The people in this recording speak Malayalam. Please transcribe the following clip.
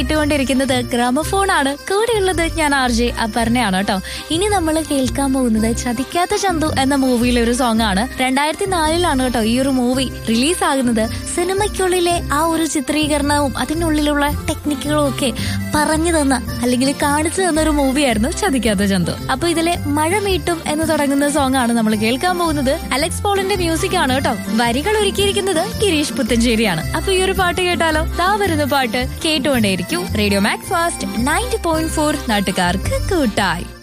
ഇട്ടുകൊണ്ടിരിക്കുന്നത് ഗ്രാമഫോൺ ആണ് കൂടെയുള്ളത് ഞാൻ ആർ ജെ അപർണയാണ് കേട്ടോ ഇനി നമ്മൾ കേൾക്കാൻ പോകുന്നത് ചതിക്കാത്ത ചന്തു എന്ന മൂവിയിലെ ഒരു സോങ് ആണ് രണ്ടായിരത്തി നാലിലാണ് കേട്ടോ ഈ ഒരു മൂവി റിലീസ് ആകുന്നത് സിനിമയ്ക്കുള്ളിലെ ആ ഒരു ചിത്രീകരണവും അതിനുള്ളിലുള്ള ടെക്നിക്കുകളും ഒക്കെ പറഞ്ഞു തന്ന അല്ലെങ്കിൽ കാണിച്ചു തന്ന ഒരു മൂവിയായിരുന്നു ചതിക്കാത്ത ചന്തു അപ്പൊ ഇതിലെ മഴ മീട്ടും എന്ന് തുടങ്ങുന്ന സോങ് ആണ് നമ്മൾ കേൾക്കാൻ പോകുന്നത് അലക്സ് പോളിന്റെ മ്യൂസിക് ആണ് കേട്ടോ വരികൾ ഒരുക്കിയിരിക്കുന്നത് ഗിരീഷ് പുത്തഞ്ചേരിയാണ് അപ്പൊ ഈ ഒരു പാട്ട് കേട്ടാലോ താ വരുന്ന പാട്ട് കേട്ടുകൊണ്ടേയിരിക്കും radio Mac Fast ninety point four നാട്ടുകാർക്ക് കൂട്ടായി